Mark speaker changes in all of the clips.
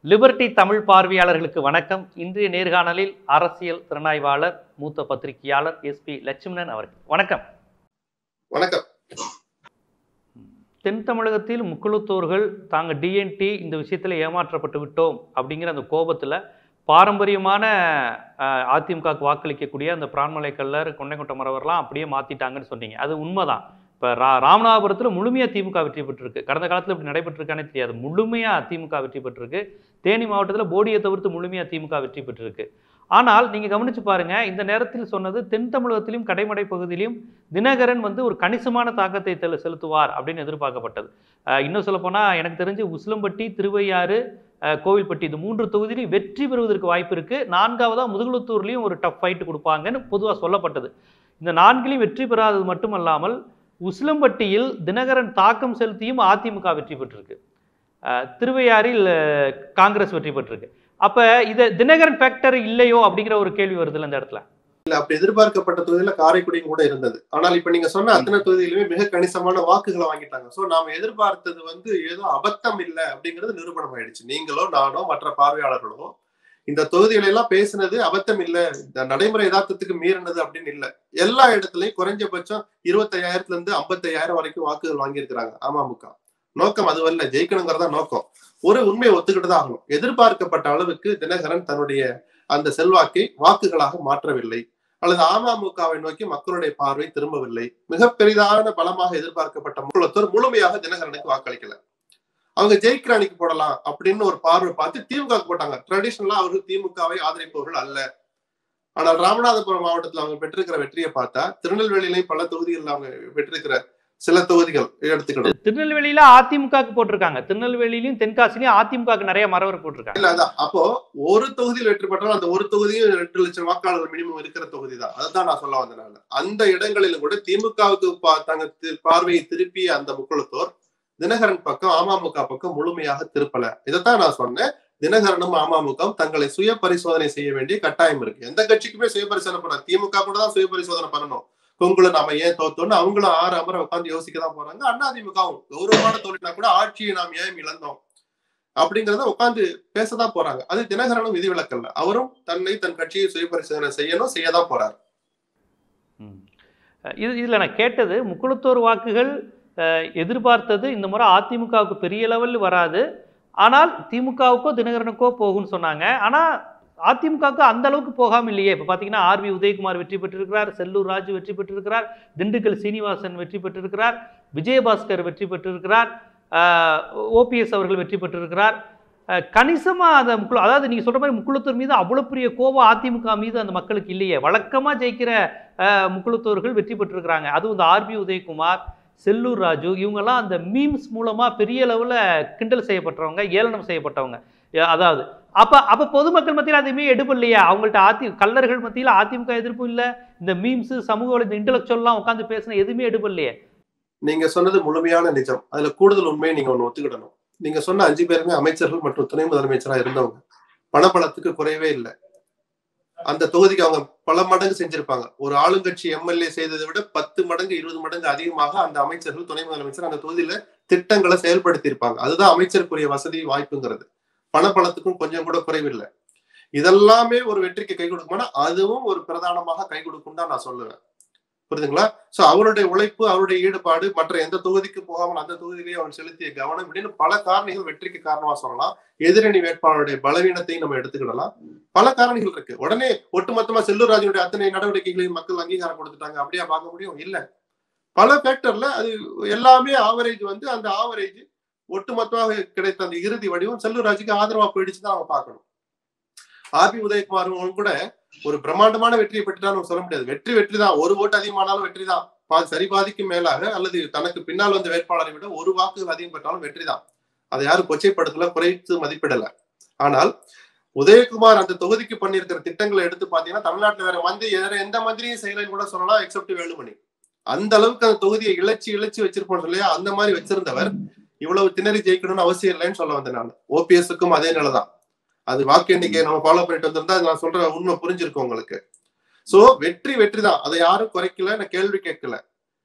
Speaker 1: Liberty Tamil பார்வையாளர்களுக்கு வணக்கம் இன்றைய நேர்காணலில் அரசியல் திறனாய்வாளர் மூத்த பத்திரிகையாளர் எஸ்பி லட்சுமணன் அவர்கள் வணக்கம்
Speaker 2: வணக்கம்
Speaker 1: தென் தமிழகத்தில் முக்குளத்தோர்கள் தாங்க டிஎன்டி இந்த விஷயத்தில் ஏமாற்றப்பட்டு விட்டோம் அப்படிங்கிற அந்த கோபத்தில் பாரம்பரியமான அஹ், அதிமுகவுக்கு வாக்களிக்கக்கூடிய அந்த பிரான்மலை கல்லர் கொண்டைக்குட்ட மரவர்லாம் அப்படியே மாற்றிட்டாங்கன்னு சொன்னீங்க அது உண்மைதான் இப்போ ரா ராமநாதபுரத்தில் முழுமையாக திமுக வெற்றி பெற்றிருக்கு கடந்த காலத்தில் இப்படி நடைபெற்றிருக்கானே தெரியாது முழுமையாக திமுக வெற்றி பெற்றிருக்கு தேனி மாவட்டத்தில் போடியை தவிர்த்து முழுமையாக திமுக வெற்றி பெற்றிருக்கு ஆனால் நீங்கள் கவனிச்சு பாருங்க இந்த நேரத்தில் சொன்னது தென் தமிழகத்திலும் கடைமடை பகுதியிலும் தினகரன் வந்து ஒரு கணிசமான தாக்கத்தை தெளு- செலுத்துவார் அப்படின்னு எதிர்பார்க்கப்பட்டது அஹ் இன்னும் சொல்லப்போனால் எனக்கு தெரிஞ்சு உசிலம்பட்டி திருவையாறு அஹ் கோவில்பட்டி இந்த மூன்று தொகுதியிலும் வெற்றி பெறுவதற்கு வாய்ப்பு இருக்கு நான்காவதா முதுகுளத்தூர்லேயும் ஒரு டஃப் ஃபைட் கொடுப்பாங்கன்னு பொதுவாக சொல்லப்பட்டது இந்த நான்கிலையும் வெற்றி பெறாதது மட்டுமல்லாமல் உசிலம்பட்டியில் தினகரன் தாக்கம் செலுத்தியும் அதிமுக வெற்றி பெற்றிருக்கு அஹ் திருவையாறில் அஹ், காங்கிரஸ் வெற்றி பெற்றிருக்கு அப்ப இதை தினகரன் ஃபேக்டர் இல்லையோ அப்படிங்கிற ஒரு கேள்வி வருதுல்ல இந்த இடத்துல
Speaker 2: இல்ல அப்படி எதிர்பார்க்கப்பட்ட தொகுதியில காரைக்குடியும் கூட இருந்தது ஆனால் இப்ப நீங்க சொன்ன அத்தனை தொகுதியிலுமே மிக கணிசமான வாக்குகளை வாங்கிட்டாங்க சோ நாம எதிர்பார்த்தது வந்து ஏதோ அபத்தம் இல்ல அப்படிங்கிறது நிரூபணம் ஆயிடுச்சு நீங்களோ நானோ மற்ற பார்வையாளர்களோ இந்த தொகுதிகளை எல்லாம் பேசுனது அபத்தம் இல்ல இந்த நடைமுறை யதார்த்தத்துக்கு மீறினது அப்படின்னு இல்ல எல்லா இடத்துலயும் குறைஞ்சபட்சம் இருபத்தையாயிரத்துல இருந்து ஐம்பத்தையாயிரம் வரைக்கும் வாக்குகள் வாங்கியிருக்கிறாங்க அமமுக நோக்கம் அதுவல்ல ஜெயிக்கணுங்கிறதா நோக்கம் ஒரு உண்மையை ஒத்துக்கிட்டு தான் ஆகணும் எதிர்பார்க்கப்பட்ட அளவுக்கு தினகரன் தன்னுடைய அந்த செல்வாக்கை வாக்குகளாக மாற்றவில்லை அல்லது அமமுகவை நோக்கி மக்களுடைய பார்வை திரும்பவில்லை மிக பெரிதான பலமாக எதிர்பார்க்கப்பட்ட முக்குளத்தோர் முழுமையாக தினகரனுக்கு வாக்களிக்கல அவங்க ஜெயிக்கிற அணிக்கு போடலாம் அப்படின்னு ஒரு பார்வை பார்த்து திமுக போட்டாங்க ட்ரெடிஷனலா அவர்கள் திமுகவை ஆதரிப்பவர்கள் அல்ல ஆனால் ராமநாதபுரம் மாவட்டத்தில் அவங்க பெற்றிருக்கிற வெற்றியை பார்த்தா திருநெல்வேலியிலையும் பல தொகுதிகளில் அவங்க பெற்றிருக்கிற சில தொகுதிகள் எடுத்துக்கணும்
Speaker 1: திருநெல்வேலியில அதிமுகவுக்கு போட்டிருக்காங்க திருநெல்வேலியிலும் தென்காசிலையும் அதிமுகவுக்கு நிறைய மரவர் போட்டிருக்காங்க
Speaker 2: இல்ல அதான் அப்போ ஒரு தொகுதியில் வெற்றி பெற்றாலும் அந்த ஒரு தொகுதியும் ரெண்டு லட்சம் வாக்காளர்கள் மினிமம் இருக்கிற தொகுதி தான் அதான் நான் சொல்ல வந்தேன் நான் அந்த இடங்களிலும் கூட திமுகவுக்கு பா- தங்க தி- பார்வையை திருப்பிய அந்த முக்குளத்தோர் தினகரன் பக்கம் அமமுக பக்கம் முழுமையாக திருப்பல இதைத்தான் நான் சொன்னேன் தினகரனும் அமமுகவும் தங்களை சுய பரிசோதனை செய்ய வேண்டிய கட்டாயம் இருக்கு எந்த கட்சிக்குமே சுய பரிசோதனை பண்ண திமுக கூட தான் சுய பரிசோதனை பண்ணணும் கொங்குல நாம ஏன் தோத்தோம்னு அவங்களும் ஆறு அமர உட்காந்து யோசிக்க தான் போறாங்க அண்ணா திமுகவும் கௌரவமான தோல்வினா கூட ஆட்சியை நாம் ஏன் இழந்தோம் அப்படிங்கறத உட்காந்து பேசதான் போறாங்க அது தினகரனும் விதிவிலக்கல்ல அவரும் தன்னை தன் கட்சியை சுய பரிசோதனை செய்யணும் செய்யதான் போறாரு
Speaker 1: ம். அஹ் இது இதில் நான் கேட்டது முக்குளத்தோர் வாக்குகள் அஹ், எதிர்பார்த்தது இந்த முறை அதிமுகவுக்கு பெரிய லெவலில் வராது ஆனால் திமுகவுக்கோ தினகரனுக்கோ போகும்னு சொன்னாங்க ஆனால் அதிமுகவுக்கு அந்த அளவுக்கு போகாம இல்லையே இப்போ பார்த்தீங்கன்னா ஆர்வி உதயகுமார் வெற்றி பெற்றிருக்கிறார் செல்லூர் ராஜு வெற்றி பெற்றிருக்கிறார் திண்டுக்கல் சீனிவாசன் வெற்றி பெற்றிருக்கிறார் விஜயபாஸ்கர் வெற்றி பெற்றிருக்கிறார் ஓபிஎஸ் அவர்கள் வெற்றி பெற்றிருக்கிறார் அஹ், கணிசமா அந்த முக்குள அதாவது நீங்க சொல்ற மாதிரி முக்குளத்தூர் மீது அவ்வளவு பெரிய கோபம் அதிமுக மீது அந்த மக்களுக்கு இல்லையே வழக்கமா ஜெயிக்கிற அஹ், முக்குளத்தோர்கள் வெற்றி பெற்றிருக்கிறாங்க அதுவும் இந்த ஆர்பி உதயகுமார் செல்லூர் ராஜு இவங்கெல்லாம் அந்த மீம்ஸ் மூலமா பெரிய அளவுல கிண்டல் செய்யப்பட்டவங்க ஏளனம் செய்யப்பட்டவங்க அஹ், அதாவது அப்ப அப்ப பொதுமக்கள் மத்தியில் அதுவுமே எடுபடலையா அவங்கள்ட்ட அதி கல்லர்கள் மத்தியில் அதிமுக எதிர்ப்பும் இல்லை இந்த மீம்ஸ் சமூக வலை இந்த இன்டலெக்சுவல்லாம் உட்காந்து பேசின எதுவுமே எடுபடலையே
Speaker 2: நீங்க சொன்னது முழுமையான நிஜம் அதுல கூடுதல் உண்மையை நீங்க ஒண்ணு ஒத்துக்கிடணும் நீங்க சொன்ன அஞ்சு பேருமே அமைச்சர்கள் மற்றும் துணை முதலமைச்சரா இருந்தவங்க பணபலத்துக்கு குறைவே இல்லை அந்த தொகுதிக்கு அவங்க பல மடங்கு செஞ்சிருப்பாங்க ஒரு ஆளுங்கட்சி எம்எல்ஏ செய்ததை விட பத்து மடங்கு இருபது மடங்கு அதிகமாக அந்த அமைச்சர்கள் துணை முதலமைச்சர் அந்த தொகுதியில திட்டங்களை செயல்படுத்தி இருப்பாங்க அதுதான் அமைச்சருக்குரிய வசதி வாய்ப்புங்கிறது பணபலத்துக்கும் கொஞ்சம் கூட குறைவில்லை இதெல்லாமே ஒரு வெற்றிக்கு கை கொடுக்குமானா அதுவும் ஒரு பிரதானமாக கை கொடுக்கும் தான் நான் சொல்லுவேன் புரியுதுங்களா சோ அவருடைய உழைப்பு அவருடைய ஈடுபாடு மற்ற எந்த தொகுதிக்கு போகாமல் அந்த தொகுதியிலேயே அவர் செலுத்திய கவனம் இப்படின்னு பல காரணிகள் வெற்றிக்கு காரணமா சொல்லலாம் எதிரணி வேட்பாளருடைய பலவீனத்தையும் நம்ம எடுத்துக்கிடலாம் பல காரணிகள் இருக்கு உடனே ஒட்டுமொத்தமா செல்லூர் ராஜனுடைய அத்தனை நடவடிக்கைகளையும் மக்கள் அங்கீகாரம் கொடுத்துட்டாங்க அப்படியா பார்க்க முடியும் இல்ல பல ஃபேக்டர்ல அது எல்லாமே ஆவரேஜ் வந்து அந்த ஆவரேஜ் ஒட்டுமொத்தமாக கிடைத்த அந்த இறுதி வடிவம் செல்லூர் ராஜுக்கு ஆதரவா போயிடுச்சு தான் அவங்க பார்க்கணும் ஆர்பி உதயகுமார் அவங்க கூட ஒரு பிரம்மாண்டமான வெற்றியை பெற்றுதான் நம்ம சொல்ல முடியாது வெற்றி வெற்றி தான் ஒரு ஓட்டு அதிகமானாலும் வெற்றி தான் பா- சரி பாதிக்கு மேலாக அல்லது தனக்கு பின்னால் வந்த வேட்பாளரை விட ஒரு வாக்குகள் அதிகம் பெற்றாலும் வெற்றி தான் அதை யாரும் கொச்சைப்படுத்தல குறைத்து மதிப்பிடல ஆனால் உதயகுமார் அந்த தொகுதிக்கு பண்ணியிருக்கிற திட்டங்களை எடுத்து பாத்தீங்கன்னா தமிழ்நாட்டுல வேற மந்திரி வேற எந்த மந்திரியும் செய்யலைன்னு கூட சொல்லலாம் எக்ஸப்ட் வேலுமணி அந்த அளவுக்கு அந்த தொகுதியை இழைச்சி இழைச்சி வச்சிருப்போம் இல்லையா அந்த மாதிரி வச்சிருந்தவர் இவ்வளவு திணறி ஜெயிக்கணும்னு அவசியம் இல்லைன்னு சொல்ல வந்தேன் நான் ஓபிஎஸ்க்கும் அதே நிலைதான் அது வாக்கு எண்ணிக்கையை நம்ம ஃபாலோ பண்ணிட்டு வந்திருந்தா அது நான் சொல்ற உண்மை புரிஞ்சிருக்கும் உங்களுக்கு சோ வெற்றி வெற்றி தான் அதை யாரும் குறைக்கல நான் கேள்வி கேட்கல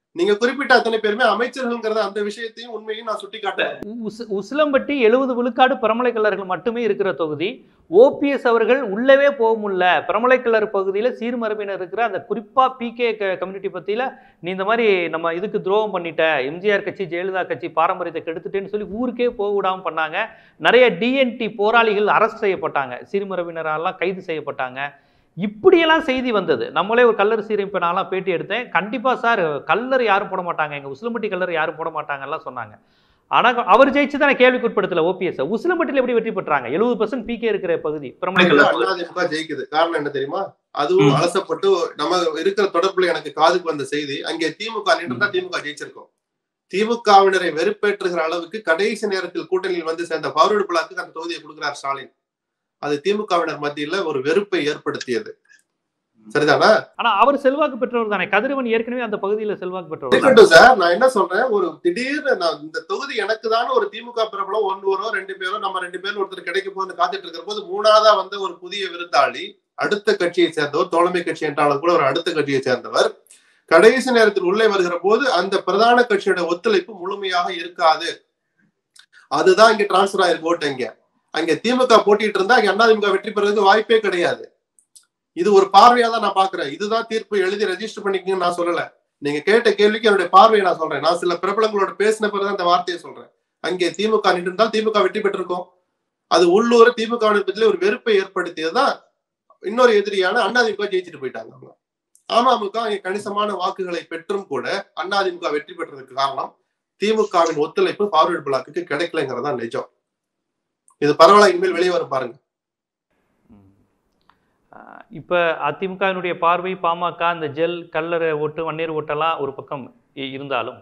Speaker 2: நீங்க குறிப்பிட்ட அத்தனை பேருமே அமைச்சர்கள்ங்கிறத அந்த விஷயத்தையும் உண்மையும் நான் சுட்டி காட்டுறேன்
Speaker 1: உஸ் உசிலம்பட்டி எழுபது விழுக்காடு பிரமலை கல்லர்கள் மட்டுமே இருக்கிற தொகுதி ஓபிஎஸ் அவர்கள் உள்ளவே போக முடியல பிரமலை கல்லர் பகுதியில் சீர்மரபினர் இருக்கிற அந்த குறிப்பாக பிகே கம்யூனிட்டி பற்றியில் நீ இந்த மாதிரி நம்ம இதுக்கு துரோகம் பண்ணிட்ட எம்ஜிஆர் கட்சி ஜெயலலிதா கட்சி பாரம்பரியத்தை கெடுத்துட்டேன்னு சொல்லி ஊருக்கே போக விடாமல் பண்ணாங்க நிறைய டிஎன்டி போராளிகள் அரெஸ்ட் செய்யப்பட்டாங்க சீர்மரபினரெல்லாம் கைது செய்யப்பட்டாங்க இப்படியெல்லாம் செய்தி வந்தது நம்மளே ஒரு கல்லர் சீரமைப்பு நான்லாம் பேட்டி எடுத்தேன் கண்டிப்பாக சார் கல்லர் யாரும் போட மாட்டாங்க எங்கள் உசிலம்பட்டி கல்லர் யாரும் போட மாட்டாங்கலாம் சொன்னாங்க ஆனால் அவர் ஜெயிச்சு தான் கேள்விக்கு உட்படுத்தல ஓபிஎஸ் உசிலம்பட்டியில் எப்படி வெற்றி பெற்றாங்க எழுபது பர்சன்ட் பிகே இருக்கிற பகுதி பிரமலை கல்லர் பகுதி.
Speaker 2: அதிமுக ஜெயிக்குது காரணம் என்ன தெரியுமா அதுவும்
Speaker 1: ம்.
Speaker 2: அலசப்பட்டு நம்ம இருக்கிற தொடர்புல எனக்கு காதுக்கு வந்த செய்தி அங்கே திமுக நின்று தான் திமுக ஜெயிச்சிருக்கோம் திமுகவினரை வெறுப்பேற்றுகிற அளவுக்கு கடைசி நேரத்தில் கூட்டணியில் வந்து சேர்ந்த ஃபார்வர்டு பிளாக்கு அந்த தொகுதியை கொடுக்கிறார் ஸ்டாலின் அது திமுகவினர் மத்தியில ஒரு வெறுப்பை ஏற்படுத்தியது சரிதானா
Speaker 1: ஆனா அவர் செல்வாக்கு பெற்றவர் தானே கதிரவன் ஏற்கனவே அந்த பகுதியில் செல்வாக்கு பெற்றவர் தானே.
Speaker 2: இருக்கட்டும் சார் நான் என்ன சொல்றேன் ஒரு திடீர்னு நான் இந்த தொகுதி எனக்கு தானே ஒரு திமுக பிரபலம் ஒன்று வரோ ரெண்டு பேரோ நம்ம ரெண்டு பேரும் ஒருத்தர் கிடைக்க போகுது காத்துட்டு இருக்கிற போது மூணாவதா வந்த ஒரு புதிய விருந்தாளி அடுத்த கட்சியை சேர்ந்தவர் தோழமை கட்சி என்றாலும் கூட ஒரு அடுத்த கட்சியை சேர்ந்தவர் கடைசி நேரத்தில் உள்ளே வருகிற போது அந்த பிரதான கட்சியோட ஒத்துழைப்பு முழுமையாக இருக்காது அதுதான் இங்க டிரான்ஸ்பர் ஆயிருக்கு ஓட்டு இங்க அங்க திமுக போட்டிட்டு இருந்தா அங்க அதிமுக வெற்றி பெறதுக்கு வாய்ப்பே கிடையாது இது ஒரு பார்வையா தான் நான் பாக்குறேன் இதுதான் தீர்ப்பு எழுதி ரெஜிஸ்டர் பண்ணிக்கங்கன்னு நான் சொல்லல நீங்க கேட்ட கேள்விக்கு என்னுடைய பார்வையை நான் சொல்றேன் நான் சில பிரபலங்களோட பேசின பிறகு அந்த வார்த்தையை சொல்றேன் அங்கே திமுக நின்று இருந்தால் திமுக வெற்றி பெற்றிருக்கும் அது உள்ளூர் திமுக பத்தில ஒரு வெறுப்பை ஏற்படுத்தியதுதான் இன்னொரு எதிரியான அதிமுக ஜெயிச்சுட்டு போயிட்டாங்க அவங்க அமமுக அங்கே கணிசமான வாக்குகளை பெற்றும் கூட அதிமுக வெற்றி பெற்றதுக்கு காரணம் திமுகவின் ஒத்துழைப்பு ஃபார்வர்டு பிளாக்கு கிடைக்கலங்கிறதா நிஜம் இது பரவாயில்ல இனிமேல் வெளியே வரும் பாருங்க
Speaker 1: ஆஹ் இப்ப அதிமுகவினுடைய பார்வை பாமக அந்த ஜெல் கல்லறை ஓட்டு வன்னீர் ஓட்டெல்லாம் ஒரு பக்கம் இ- இருந்தாலும்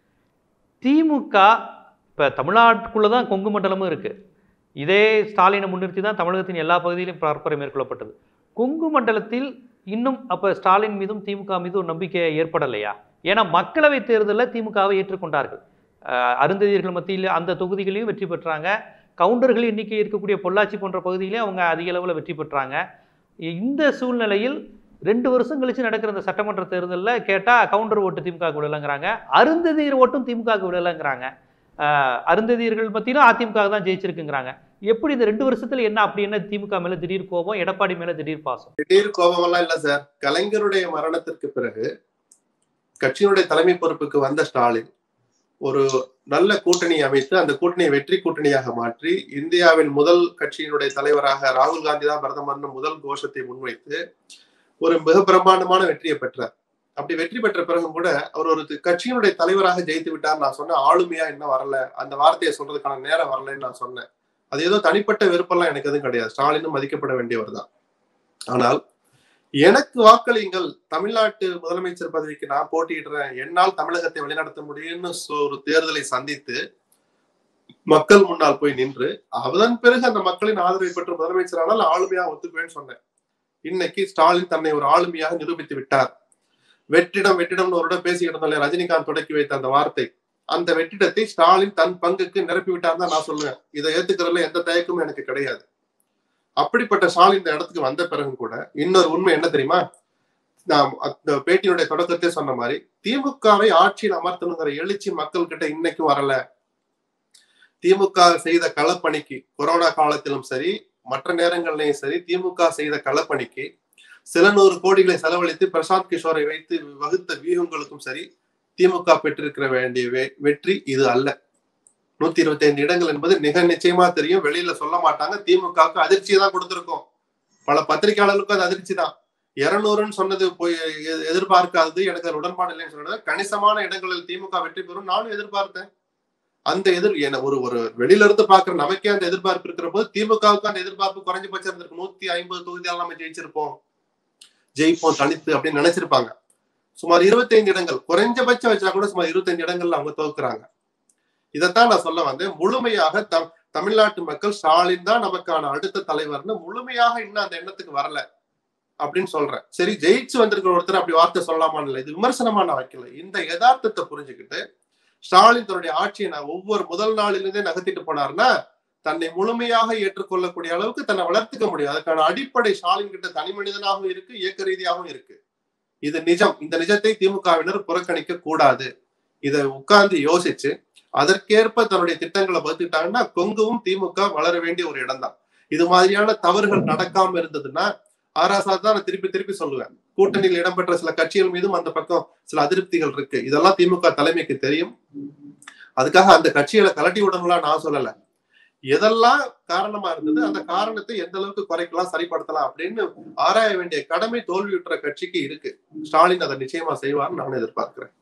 Speaker 1: திமுக இப்ப தமிழ்நாட்டுக்குள்ள தான் கொங்கு மண்டலமும் இருக்கு இதே ஸ்டாலினை முன்னிறுத்தி தான் தமிழகத்தின் எல்லா பகுதியிலும் பரப்புரை மேற்கொள்ளப்பட்டது கொங்கு மண்டலத்தில் இன்னும் அப்ப ஸ்டாலின் மீதும் திமுக மீதும் ஒரு நம்பிக்கை ஏற்படலையா ஏன்னா மக்களவை தேர்தலில் திமுகவை ஏற்றுக்கொண்டார்கள் ஆஹ் அருந்ததியர்கள் மத்தியில் அந்த தொகுதிகளையும் வெற்றி பெற்றாங்க கவுண்டர்கள் எண்ணிக்கை இருக்கக்கூடிய பொள்ளாச்சி போன்ற பகுதியிலே அவங்க அதிக அளவில் வெற்றி பெற்றாங்க இந்த சூழ்நிலையில் ரெண்டு வருஷம் கழிச்சு நடக்கிற இந்த சட்டமன்ற தேர்தலில் கேட்டால் கவுண்டர் ஓட்டு திமுக விடலைங்கிறாங்க அருந்ததியர் ஓட்டும் திமுக விடலைங்கிறாங்க ஆஹ் அருந்ததியர்கள் மத்தியிலும் அதிமுக தான் ஜெயிச்சிருக்குங்கிறாங்க எப்படி இந்த ரெண்டு வருஷத்துல என்ன அப்படி என்ன திமுக மேல திடீர் கோபம் எடப்பாடி மேல திடீர் பாசம்
Speaker 2: திடீர் கோபம் எல்லாம் இல்ல சார் கலைஞருடைய மரணத்திற்கு பிறகு கட்சியினுடைய தலைமை பொறுப்புக்கு வந்த ஸ்டாலின் ஒரு நல்ல கூட்டணி அமைத்து அந்த கூட்டணியை வெற்றி கூட்டணியாக மாற்றி இந்தியாவின் முதல் கட்சியினுடைய தலைவராக ராகுல் காந்தி தான் பிரதமர்னு முதல் கோஷத்தை முன்வைத்து ஒரு மிக பிரம்மாண்டமான வெற்றியை பெற்றார் அப்படி வெற்றி பெற்ற பிறகும் கூட அவர் ஒரு கட்சியினுடைய தலைவராக ஜெயித்து விட்டார் நான் சொன்ன ஆளுமையா இன்னும் வரல அந்த வார்த்தையை சொல்றதுக்கான நேரம் வரலன்னு நான் சொன்னேன் அது ஏதோ தனிப்பட்ட விருப்பம்லாம் எனக்கு எதுவும் கிடையாது ஸ்டாலினும் மதிக்கப்பட வேண்டியவர் தான் ஆனால் எனக்கு வாக்களியுங்கள் தமிழ்நாட்டு முதலமைச்சர் பதவிக்கு நான் போட்டியிடுறேன் என்னால் தமிழகத்தை வழிநடத்த முடியும்னு சொ- ஒரு தேர்தலை சந்தித்து மக்கள் முன்னால் போய் நின்று அதன் பிறகு அந்த மக்களின் ஆதரவை பெற்ற முதலமைச்சரானால் ஆளுமையா ஒத்துக்குவேன்னு சொன்னேன் இன்னைக்கு ஸ்டாலின் தன்னை ஒரு ஆளுமையாக நிரூபித்து விட்டார் வெற்றிடம் வெற்றிடம்னு ஒரு இடம் பேசிக்கிட்டு இருந்தோம் இல்லையா, ரஜினிகாந்த் தொடக்கி வைத்த அந்த வார்த்தை அந்த வெற்றிடத்தை ஸ்டாலின் தன் பங்குக்கு நிரப்பி விட்டார் தான் நான் சொல்லுவேன் இதை ஏத்துக்கிறதுல எந்த தயக்கமும் எனக்கு கிடையாது அப்படிப்பட்ட ஸ்டாலின் இந்த இடத்துக்கு வந்த பிறகும் கூட இன்னொரு உண்மை என்ன தெரியுமா நான் அந்த பேட்டியினுடைய தொடக்கத்தை சொன்ன மாதிரி திமுகவை ஆட்சியில் அமர்த்தணுங்கிற எழுச்சி மக்கள் கிட்ட இன்னைக்கும் வரல திமுக செய்த களப்பணிக்கு கொரோனா காலத்திலும் சரி மற்ற நேரங்களிலையும் சரி திமுக செய்த களப்பணிக்கு சில நூறு கோடிகளை செலவழித்து பிரசாந்த் கிஷோரை வைத்து வகுத்த வியூகங்களுக்கும் சரி திமுக பெற்றிருக்கிற வேண்டிய வெ- வெற்றி இது அல்ல நூத்தி இருபத்தி ஐந்து இடங்கள் என்பது மிக நிச்சயமா தெரியும் வெளியில சொல்ல மாட்டாங்க திமுகவுக்கு அதிர்ச்சியை தான் கொடுத்திருக்கோம் பல பத்திரிகையாளர்களுக்கும் அது அதிர்ச்சி தான் இருநூறுன்னு சொன்னது போய் எ- எதிர்பார்க்காதது எனக்கு அது உடன்பாடு இல்லைன்னு சொன்னது கணிசமான இடங்களில் திமுக வெற்றி பெறும் நானும் எதிர்பார்த்தேன் அந்த எதிர் என ஒரு ஒரு வெளியில இருந்து பாக்குற நமக்கே அந்த எதிர்பார்ப்பு இருக்கிற போது திமுகவுக்கு அந்த எதிர்பார்ப்பு குறைஞ்சபட்சம் இருந்திருக்கு நூத்தி ஐம்பது தொகுதியால் நம்ம ஜெயிச்சிருப்போம் ஜெயிப்போம் தனித்து அப்படின்னு நினைச்சிருப்பாங்க சுமார் 25 இடங்கள் குறைஞ்சபட்சம் வச்சா கூட சுமார் 25 இடங்கள்ல அவங்க தோக்குறாங்க இதைத்தான் நான் சொல்ல வந்தேன் முழுமையாக தம் தமிழ்நாட்டு மக்கள் ஸ்டாலின் தான் நமக்கான அடுத்த தலைவர்னு முழுமையாக இன்னும் அந்த எண்ணத்துக்கு வரல அப்படின்னு சொல்றேன் சரி ஜெயிச்சு வந்திருக்கிற ஒருத்தர் அப்படி வார்த்தை சொல்லலாமான்னு இல்லை இது விமர்சனமா நான் வைக்கல இந்த யதார்த்தத்தை புரிஞ்சுக்கிட்டு ஸ்டாலின் தன்னுடைய ஆட்சியை நான் ஒவ்வொரு முதல் நாளிலிருந்தே நகர்த்திட்டு போனாருன்னா தன்னை முழுமையாக ஏற்றுக்கொள்ளக்கூடிய அளவுக்கு தன்னை வளர்த்துக்க முடியும் அதுக்கான அடிப்படை ஸ்டாலின் கிட்ட தனி மனிதனாகவும் இருக்கு இயக்க ரீதியாகவும் இருக்கு இது நிஜம் இந்த நிஜத்தை திமுகவினர் புறக்கணிக்க கூடாது இதை உட்கார்ந்து யோசிச்சு அதற்கேற்ப தன்னுடைய திட்டங்களை வகுத்துட்டாங்கன்னா கொங்குவும் திமுக வளர வேண்டிய ஒரு இடம் தான் இது மாதிரியான தவறுகள் நடக்காம இருந்ததுன்னா ஆராசா தான் நான் திருப்பி திருப்பி சொல்லுவேன் கூட்டணியில் இடம்பெற்ற சில கட்சிகள் மீதும் அந்த பக்கம் சில அதிருப்திகள் இருக்கு இதெல்லாம் திமுக தலைமைக்கு தெரியும் அதுக்காக அந்த கட்சிகளை கலட்டி விடணும்லாம் நான் சொல்லல எதெல்லாம் காரணமா இருந்தது அந்த காரணத்தை எந்த அளவுக்கு குறைக்கலாம் சரிப்படுத்தலாம் அப்படின்னு ஆராய வேண்டிய கடமை தோல்வியுற்ற கட்சிக்கு இருக்கு ஸ்டாலின் அதை நிச்சயமா செய்வார்னு நான் எதிர்பார்க்கிறேன்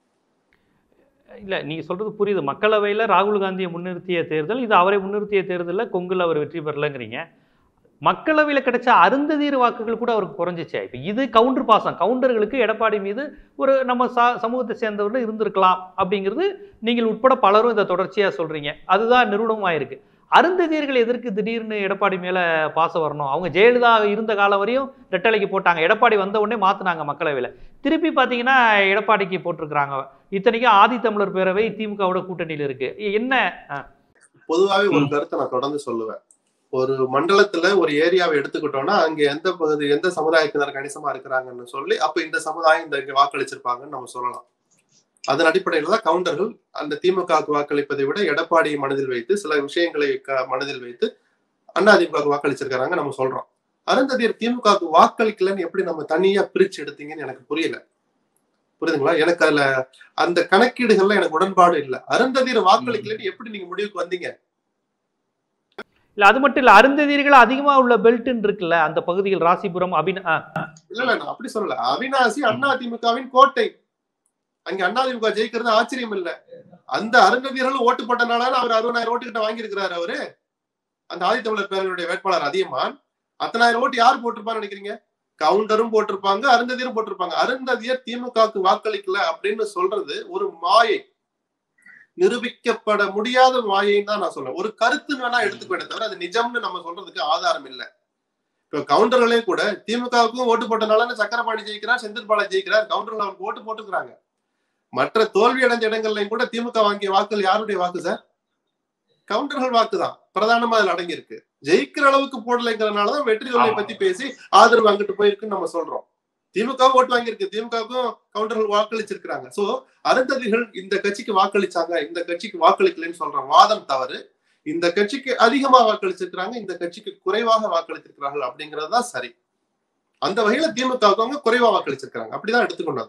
Speaker 1: இல்ல நீங்க சொல்றது புரியுது மக்களவையில ராகுல் காந்தியை முன்னிறுத்திய தேர்தல் இது அவரை முன்னிறுத்திய தேர்தலில் கொங்குல அவர் வெற்றி பெறலங்கிறீங்க மக்களவையில் கிடைச்ச அருந்ததீர் வாக்குகள் கூட அவருக்கு குறைஞ்சிச்சே இப்போ இது கவுண்டர் பாசம் கவுண்டர்களுக்கு எடப்பாடி மீது ஒரு நம்ம சா சமூகத்தை சேர்ந்தவர்கள் இருந்திருக்கலாம் அப்படிங்கிறது நீங்கள் உட்பட பலரும் இதை தொடர்ச்சியாக சொல்றீங்க அதுதான் நிறுவனமாயிருக்கு அருந்ததியர்கள் எதற்கு திடீர்னு எடப்பாடி மேல பாசம் வரணும் அவங்க ஜெயலலிதா இருந்த காலம் வரையும் ரெட்டலைக்கு போட்டாங்க எடப்பாடி வந்த உடனே மாத்துனாங்க மக்களவையில் திருப்பி பார்த்தீங்கன்னா எடப்பாடிக்கு போட்டிருக்கிறாங்க இத்தனைக்கும் ஆதித்தமிழர் பேரவை திமுகவோட கூட்டணியில் இருக்கு என்ன
Speaker 2: பொதுவாகவே ஒரு
Speaker 1: ம்.
Speaker 2: கருத்தை நான் தொடர்ந்து சொல்லுவேன் ஒரு மண்டலத்துல ஒரு ஏரியாவை எடுத்துக்கிட்டோம்னா அங்க எந்த பகுதி எந்த சமுதாயத்தினர் கணிசமா இருக்கிறாங்கன்னு சொல்லி அப்ப இந்த சமுதாயம் இந்த இங்க வாக்களிச்சிருப்பாங்கன்னு நம்ம சொல்லலாம் அதன் அடிப்படையில தான் கவுண்டர்கள் அந்த திமுகவுக்கு வாக்களிப்பதை விட எடப்பாடியை மனதில் வைத்து சில விஷயங்களை க- மனதில் வைத்து அதிமுக வாக்களிச்சிருக்காங்க நம்ம சொல்றோம் அருந்ததியர் திமுகவுக்கு வாக்களிக்கலன்னு எப்படி நம்ம தனியா பிரிச்சு எடுத்தீங்கன்னு எனக்கு புரியல புரியுதுங்களா எனக்கு அதுல அந்த கணக்கீடுகள்ல எனக்கு உடன்பாடு இல்ல அருந்ததியர் வாக்களிக்கலன்னு எப்படி நீங்க முடிவுக்கு வந்தீங்க
Speaker 1: இல்ல அது மட்டும் இல்ல அருந்ததியர்கள் அதிகமா உள்ள பெல்ட்னு இருக்குல்ல அந்த பகுதிகள் ராசிபுரம் அபின ஆ,
Speaker 2: இல்ல இல்ல நான் அப்படி சொல்லல அவினாசி அண்ணா திமுகவின் கோட்டை அங்க அண்ணா திமுக ஜெயிக்கிறது ஆச்சரியம் இல்ல அந்த அருந்ததியர்களும் ஓட்டு போட்டனால அவர் அறுபதாயிரம் ஓட்டு கிட்ட வாங்கியிருக்கிறாரு அவரு அந்த ஆதித்தமிழர் பேரவையுடைய வேட்பாளர் அதியமான் அத்தனாயிரம் ஓட்டு யார் போட்டிருப்பான்னு நினைக்கிறீங்க கவுண்டரும் போட்டிருப்பாங்க அருந்ததியரும் போட்டிருப்பாங்க அருந்ததியர் திமுகவுக்கு வாக்களிக்கல அப்படின்னு சொல்றது ஒரு மாயை நிரூபிக்கப்பட முடியாத மாயைன்னு தான் நான் சொல்றேன் ஒரு கருத்து வேணா எடுத்துக்கொண்டே தவிர அது நிஜம்னு நம்ம சொல்றதுக்கு ஆதாரம் இல்ல இப்ப கவுண்டர்களே கூட திமுகவுக்கும் ஓட்டு போட்டனால சக்கரபாணி ஜெயிக்கிறார் செந்தில் பாலாஜி ஜெயிக்கிறார் கவுண்டர்கள் அவருக்கு ஓட்டு போட்டுக்கிறாங்க மற்ற தோல்வி அடைஞ்ச இடங்கள்லயும் கூட திமுக வாங்கிய வாக்குகள் யாருடைய வாக்கு சார் கவுண்டர்கள் வாக்கு தான் பிரதானமா அதுல அடங்கி இருக்கு ஜெயிக்கிற அளவுக்கு போடலைங்கிறனாலதான் வெற்றி தோல்வியை
Speaker 1: ஆமா.
Speaker 2: பத்தி பேசி ஆதரவு அங்கிட்டு போயிருக்குன்னு நம்ம சொல்றோம் திமுக ஓட்டு வாங்கியிருக்கு திமுகவுக்கும் கவுண்டர்கள் வாக்களிச்சிருக்கிறாங்க சோ அருந்ததிகள் இந்த கட்சிக்கு வாக்களிச்சாங்க இந்த கட்சிக்கு வாக்களிக்கலைன்னு சொல்ற வாதம் தவறு இந்த கட்சிக்கு அதிகமா வாக்களிச்சிருக்கிறாங்க இந்த கட்சிக்கு குறைவாக வாக்களித்திருக்கிறார்கள் அப்படிங்கிறது தான் சரி அந்த வகையில திமுகவுக்கு அவங்க குறைவா வாக்களிச்சிருக்காங்க அப்படிதான் எடுத்துக்கொண்டாங்க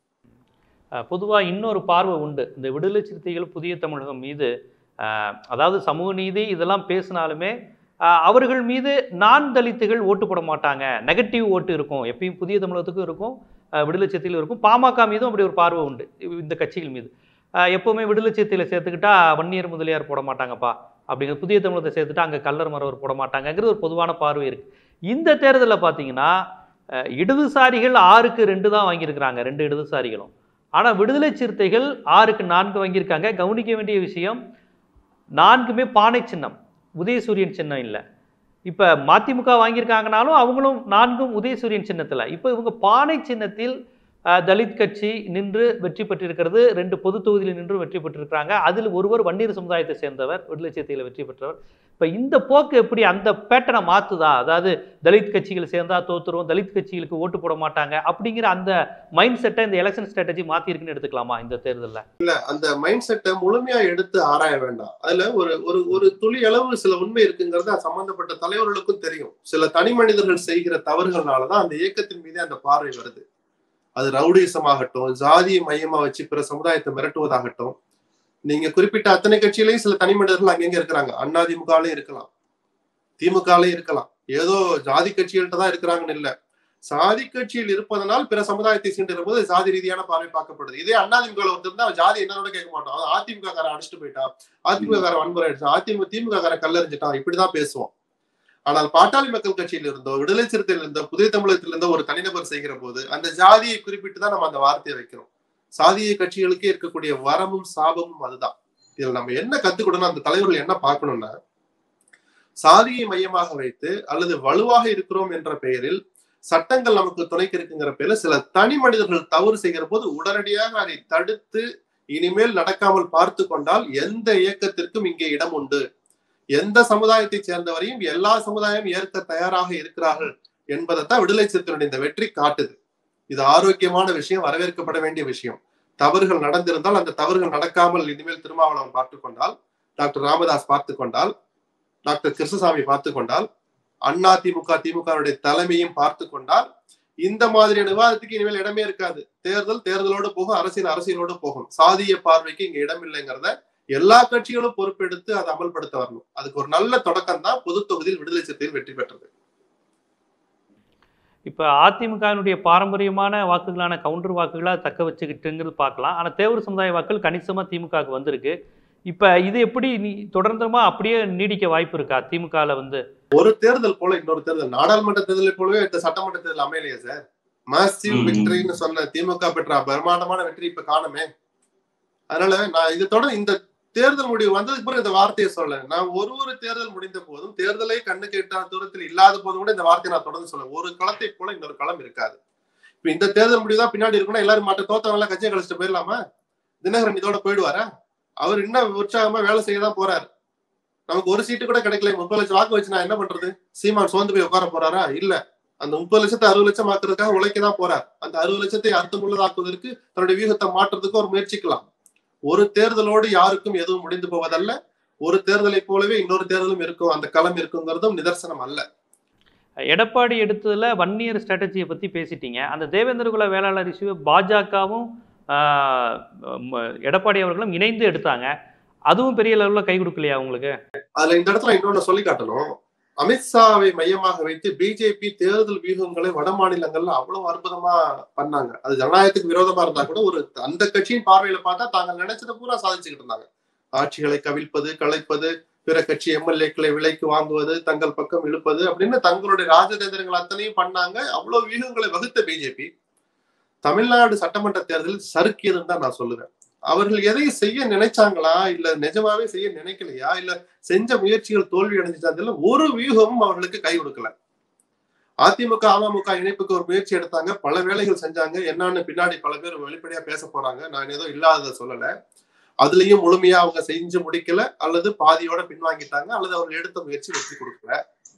Speaker 1: அஹ், பொதுவா இன்னொரு பார்வை உண்டு இந்த விடுதலை சிறுத்தைகள் புதிய தமிழகம் மீது அஹ், அதாவது சமூக நீதி இதெல்லாம் பேசினாலுமே அஹ், அவர்கள் மீது நான் தலித்துகள் ஓட்டு போட மாட்டாங்க நெகட்டிவ் ஓட்டு இருக்கும் எப்பயும் புதிய தமிழகத்துக்கும் இருக்கும் அஹ், விடுதலை சிறுத்தைகளும் இருக்கும் பாமக மீதும் அப்படி ஒரு பார்வை உண்டு இந்த கட்சிகள் மீது அஹ், எப்பவுமே விடுதலை சிறுத்தையில சேர்த்துக்கிட்டா வன்னியர் முதலியார் போட மாட்டாங்கப்பா அப்படிங்கிற புதிய தமிழகத்தை சேர்த்துட்டா அங்கே கல்லர் மறவர் போட மாட்டாங்கங்கிறது ஒரு பொதுவான பார்வை இருக்கு இந்த தேர்தலில் பார்த்தீங்கன்னா அஹ், இடதுசாரிகள் ஆறுக்கு ரெண்டு தான் வாங்கியிருக்கிறாங்க ரெண்டு இடதுசாரிகளும் ஆனால் விடுதலை சிறுத்தைகள் ஆறுக்கு நான்கு வாங்கியிருக்காங்க கவனிக்க வேண்டிய விஷயம் நான்குமே பானை சின்னம் உதயசூரியன் சின்னம் இல்லை இப்போ மதிமுக வாங்கியிருக்காங்கனாலும் அவங்களும் நான்கும் உதயசூரியன் சின்னத்தில் இப்போ இவங்க பானை சின்னத்தில் அஹ், தலித் கட்சி நின்று வெற்றி பெற்றிருக்கிறது ரெண்டு பொது தொகுதியில் நின்று வெற்றி பெற்றிருக்கிறாங்க அதில் ஒருவர் வன்னியர் சமுதாயத்தை சேர்ந்தவர் விடுதலை சிறுத்தையில் வெற்றி பெற்றவர் இப்போ இந்த போக்கு எப்படி அந்த பேட்டனை மாற்றுதா அதாவது தலித் கட்சிகள் சேர்ந்தா தோத்துரும் தலித் கட்சிகளுக்கு ஓட்டு போட மாட்டாங்க அப்படிங்கிற அந்த மைண்ட் செட்டை இந்த எலெக்ஷன் ஸ்ட்ராட்டஜி மாற்றிருக்குன்னு எடுத்துக்கலாமா இந்த தேர்தலில்
Speaker 2: அந்த மைண்ட் செட்டை முழுமையா எடுத்து ஆராய வேண்டாம் அதுல ஒரு ஒரு ஒரு துளி அளவு சில உண்மை இருக்குங்கிறது அது சம்பந்தப்பட்ட தலைவர்களுக்கும் தெரியும் சில தனி மனிதர்கள் செய்கிற தவறுகள்னாலதான் அந்த இயக்கத்தின் மீதே அந்த பார்வை வருது அது ரவுடிசமாகட்டும் ஜாதியை மையமா வச்சு பிற சமுதாயத்தை மிரட்டுவதாகட்டும் நீங்க குறிப்பிட்ட அத்தனை கட்சியிலையும் சில தனி மனிதர்கள் அங்கங்க இருக்கிறாங்க அதிமுகலையும் இருக்கலாம் திமுகலையும் இருக்கலாம் ஏதோ ஜாதி கட்சிகள்கிட்ட தான் இருக்கிறாங்கன்னு இல்ல சாதி கட்சியில் இருப்பதனால் பிற சமுதாயத்தை சீண்டுகிற போது சாதி ரீதியான பார்வை பார்க்கப்படுது இதே அதிமுக ஒருத்தர் இருந்தா அவன் ஜாதி என்னன்னு கேட்க மாட்டோம் அது அதிமுக காரன் அடிச்சுட்டு போயிட்டான் அதிமுக காரன் வன்முறை அடிச்சான் அதிமுக திமுக காரன் கல்லறிஞ்சிட்டான் இப்படிதான் பேசுவோம் ஆனால் பாட்டாளி மக்கள் கட்சியில் இருந்தோ விடுதலை சிறுத்தையில் இருந்தோ புதிய தமிழகத்தில் இருந்தோ ஒரு தனிநபர் செய்கிற போது அந்த ஜாதியை குறிப்பிட்டு தான் நம்ம அந்த வார்த்தையை வைக்கிறோம் சாதிய கட்சிகளுக்கே இருக்கக்கூடிய வரமும் சாபமும் அதுதான் இதுல நம்ம என்ன கத்துக்கணும் அந்த தலைவர்கள் என்ன பார்க்கணும்னா சாதியை மையமாக வைத்து அல்லது வலுவாக இருக்கிறோம் என்ற பெயரில் சட்டங்கள் நமக்கு துணைக்கு இருக்குங்கிற பேர்ல சில தனி மனிதர்கள் தவறு செய்கிற போது உடனடியாக அதை தடுத்து இனிமேல் நடக்காமல் பார்த்து கொண்டால் எந்த இயக்கத்திற்கும் இங்கே இடம் உண்டு எந்த சமுதாயத்தை சேர்ந்தவரையும் எல்லா சமுதாயம் ஏற்க தயாராக இருக்கிறார்கள் என்பதைத்தான் விடுதலை சிறுத்தைகளுடைய இந்த வெற்றி காட்டுது இது ஆரோக்கியமான விஷயம் வரவேற்கப்பட வேண்டிய விஷயம் தவறுகள் நடந்திருந்தால் அந்த தவறுகள் நடக்காமல் இனிமேல் திருமாவளவன் பார்த்து கொண்டால் டாக்டர் ராமதாஸ் பார்த்து கொண்டால் டாக்டர் கிருஷ்ணசாமி பார்த்து கொண்டால் அண்ணா திமுக திமுகவுடைய தலைமையும் பார்த்து கொண்டால் இந்த மாதிரியான விவாதத்துக்கு இனிமேல் இடமே இருக்காது தேர்தல் தேர்தலோடு போகும் அரசியல் அரசியலோடு போகும் சாதிய பார்வைக்கு இங்க இடம் இல்லைங்கிறத எல்லா கட்சிகளும் பொறுப்பெடுத்து அதை அமல்படுத்த வரணும் அதுக்கு ஒரு நல்ல தொடக்கம் தான் பொது தொகுதியில் விடுதலை சிறுத்தையில் வெற்றி பெற்றது
Speaker 1: இப்போ அதிமுகவினுடைய பாரம்பரியமான வாக்குகளான கவுண்டர் வாக்குகளாக தக்க வச்சுக்கிட்டுங்கிறது பார்க்கலாம் ஆனால் தேவர் சமுதாய வாக்குகள் கணிசமாக திமுகவுக்கு வந்திருக்கு இப்போ இது எப்படி நீ தொடர்ந்துமா அப்படியே நீடிக்க வாய்ப்பு இருக்கா திமுகவில் வந்து
Speaker 2: ஒரு தேர்தல் போல இன்னொரு தேர்தல் நாடாளுமன்ற தேர்தலை போலவே இந்த சட்டமன்ற தேர்தல் அமையலையே சார் மாசிவ்
Speaker 3: ம்.
Speaker 2: வெற்றின்னு சொன்ன திமுக பெற்ற பிரம்மாண்டமான வெற்றி இப்ப காணுமே அதனால நான் இது தொடர்ந்து இந்த தேர்தல் முடிவு வந்ததுக்கு பிறகு இந்த வார்த்தையை சொல்ல நான் ஒரு ஒரு தேர்தல் முடிந்த போதும் தேர்தலை கண்ணுக்கு எட்டாத தூரத்தில் இல்லாத போதும் கூட இந்த வார்த்தையை நான் தொடர்ந்து சொல்ல ஒரு களத்தை போல இன்னொரு களம் இருக்காது இப்ப இந்த தேர்தல் முடிவு தான் பின்னாடி இருக்குன்னா எல்லாரும் மாட்ட தோத்தவங்க எல்லாம் கட்சியை கழிச்சிட்டு போயிடலாமா தினகரன் இதோட போயிடுவாரா அவர் இன்னும் உற்சாகமா வேலை செய்ய தான் போறாரு நமக்கு ஒரு சீட்டு கூட கிடைக்கல முப்பது லட்சம் வாக்கு வச்சு நான் என்ன பண்றது சீமான் சோர்ந்து போய் உட்கார போறாரா இல்ல அந்த முப்பது லட்சத்தை அறுபது லட்சம் ஆக்குறதுக்காக உழைக்க தான் போறார் அந்த அறுபது லட்சத்தை அர்த்தமுள்ளதாக்குவதற்கு தன்னுடைய வியூகத்தை மாற்றுறதுக்கு ஒரு முயற்சிக்கலாம் ஒரு தேர்தலோடு யாருக்கும் எதுவும் முடிந்து போவதல்ல ஒரு தேர்தலை போலவே இன்னொரு தேர்தலும் இருக்கும் அந்த களம் இருக்குங்கிறதும் நிதர்சனம் அல்ல
Speaker 1: எடப்பாடி எடுத்ததுல வன்னியர் ஸ்ட்ராட்டஜியை பற்றி பேசிட்டீங்க அந்த தேவேந்திர குல வேளாளர் இஷ்யூ பாஜகவும் எடப்பாடி அவர்களும் இணைந்து எடுத்தாங்க அதுவும் பெரிய லெவலில் கை கொடுக்கலையா உங்களுக்கு
Speaker 2: அதுல இந்த இடத்துல இன்னொன்னு சொல்லி காட்டணும் அமித்ஷாவை மையமாக வைத்து பிஜேபி தேர்தல் வியூகங்களை வட மாநிலங்கள்ல அவ்வளவு அற்புதமா பண்ணாங்க அது ஜனநாயகத்துக்கு விரோதமா இருந்தா கூட ஒரு அந்த கட்சியின் பார்வையில பார்த்தா தாங்கள் நினைச்சதை பூரா சாதிச்சுக்கிட்டு இருந்தாங்க ஆட்சிகளை கவிழ்ப்பது கலைப்பது பிற கட்சி எம்எல்ஏக்களை விலைக்கு வாங்குவது தங்கள் பக்கம் இழுப்பது அப்படின்னு தங்களுடைய ராஜதந்திரங்கள் அத்தனையும் பண்ணாங்க அவ்வளவு வியூகங்களை வகுத்த பிஜேபி தமிழ்நாடு சட்டமன்ற தேர்தலில் சறுக்கியதுன்னு தான் நான் சொல்லுவேன் அவர்கள் எதை செய்ய நினைச்சாங்களா இல்ல நிஜமாவே செய்ய நினைக்கலையா இல்ல செஞ்ச முயற்சிகள் தோல்வி அடைஞ்சிட்டாங்க ஒரு வியூகமும் அவர்களுக்கு கை கொடுக்கல அதிமுக அமமுக இணைப்புக்கு ஒரு முயற்சி எடுத்தாங்க பல வேலைகள் செஞ்சாங்க என்னன்னு பின்னாடி பல பேர் வெளிப்படையா பேச போறாங்க நான் ஏதோ இல்லாததை சொல்லல அதுலயும் முழுமையா அவங்க செஞ்சு முடிக்கல அல்லது பாதியோட பின்வாங்கிட்டாங்க அல்லது அவர்கள் எடுத்த முயற்சி வெற்றி கொடுக்கல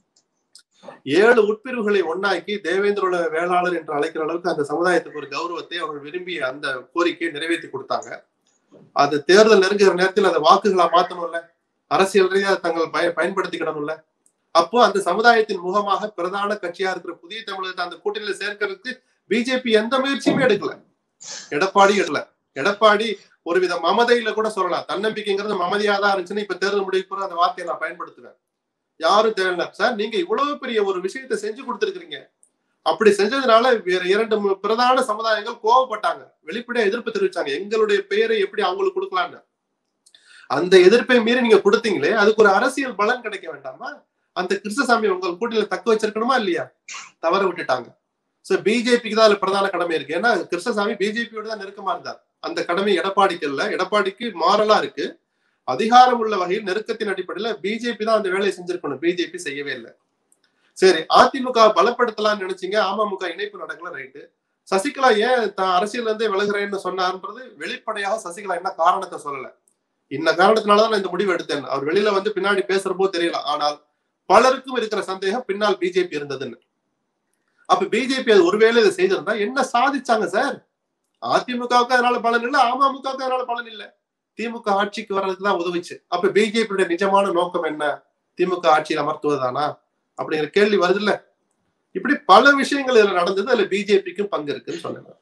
Speaker 2: ஏழு உட்பிரிவுகளை ஒன்னாக்கி தேவேந்திரோட வேளாளர் என்று அழைக்கிற அளவுக்கு அந்த சமுதாயத்துக்கு ஒரு கௌரவத்தை அவர்கள் விரும்பிய அந்த கோரிக்கையை நிறைவேற்றி கொடுத்தாங்க அது தேர்தல் நெருங்குகிற நேரத்தில் அந்த வாக்குகளா மாத்தணும்ல அரசியல் ரீதியா தங்கள் பய பயன்படுத்திக்கிடணும்ல அப்போ அந்த சமுதாயத்தின் முகமாக பிரதான கட்சியா இருக்கிற புதிய தமிழகத்தை அந்த கூட்டணியில சேர்க்கறதுக்கு பிஜேபி எந்த முயற்சியுமே எடுக்கல எடப்பாடி எடுக்கல எடப்பாடி ஒருவித மமதையில கூட சொல்லலாம் தன்னம்பிக்கைங்கிறது மமதியா தான் இருந்துச்சுன்னு இப்ப தேர்தல் முடிவு அந்த வார்த்தையை நான் பயன்படுத்துவேன் யாரும் தேவையில்ல சார் நீங்க இவ்வளவு பெரிய ஒரு விஷயத்தை செஞ்சு கொடுத்துருக்கீங்க அப்படி செஞ்சதுனால வேற இரண்டு பிரதான சமுதாயங்கள் கோவப்பட்டாங்க வெளிப்படையா எதிர்ப்பு தெரிவிச்சாங்க எங்களுடைய பெயரை எப்படி அவங்களுக்கு கொடுக்கலான்னு அந்த எதிர்ப்பை மீறி நீங்க கொடுத்தீங்களே அதுக்கு ஒரு அரசியல் பலன் கிடைக்க வேண்டாமா அந்த கிருஷ்ணசாமி உங்கள் கூட்டில தக்க வச்சிருக்கணுமா இல்லையா தவற விட்டுட்டாங்க சோ பிஜேபிக்கு தான் அதுல பிரதான கடமை இருக்கு ஏன்னா கிருஷ்ணசாமி பிஜேபியோட தான் நெருக்கமா இருந்தார் அந்த கடமை எடப்பாடிக்கு இல்ல எடப்பாடிக்கு மாறலா இருக்கு அதிகாரம் உள்ள வகையில் நெருக்கத்தின் அடிப்படையில பிஜேபி தான் அந்த வேலையை செஞ்சிருக்கணும் பிஜேபி செய்யவே இல்லை சரி அதிமுக பலப்படுத்தலாம்னு நினைச்சீங்க அமமுக இணைப்பு நடக்கல ரைட்டு சசிகலா ஏன் தான் அரசியல் இருந்தே விலகுறேன்னு சொன்னார்ன்றது வெளிப்படையாக சசிகலா என்ன காரணத்தை சொல்லல இந்த காரணத்தினாலதான் நான் இந்த முடிவு எடுத்தேன் அவர் வெளியில வந்து பின்னாடி பேசுறப்போ தெரியல ஆனால் பலருக்கும் இருக்கிற சந்தேகம் பின்னால் பிஜேபி இருந்ததுன்னு அப்ப பிஜேபி அது ஒருவேளை இதை செய்திருந்தா என்ன சாதிச்சாங்க சார் அதிமுகவுக்கு அதனால பலன் இல்லை அமமுகவுக்கு அதனால பலன் இல்லை திமுக ஆட்சிக்கு வர்றதுக்கு தான் உதவிச்சு அப்ப பிஜேபியுடைய நிஜமான நோக்கம் என்ன திமுக ஆட்சியில் அமர்த்துவதானா அப்படிங்கிற கேள்வி வருது இல்ல இப்படி பல விஷயங்கள் இதுல நடந்தது அதுல பிஜேபிக்கும் பங்கு இருக்குன்னு சொன்னாங்க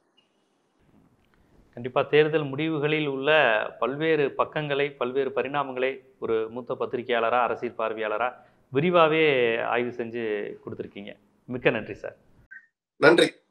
Speaker 1: கண்டிப்பாக தேர்தல் முடிவுகளில் உள்ள பல்வேறு பக்கங்களை பல்வேறு பரிணாமங்களை ஒரு மூத்த பத்திரிகையாளராக அரசியல் பார்வையாளராக விரிவாகவே ஆய்வு செஞ்சு கொடுத்துருக்கீங்க மிக்க நன்றி சார்
Speaker 2: நன்றி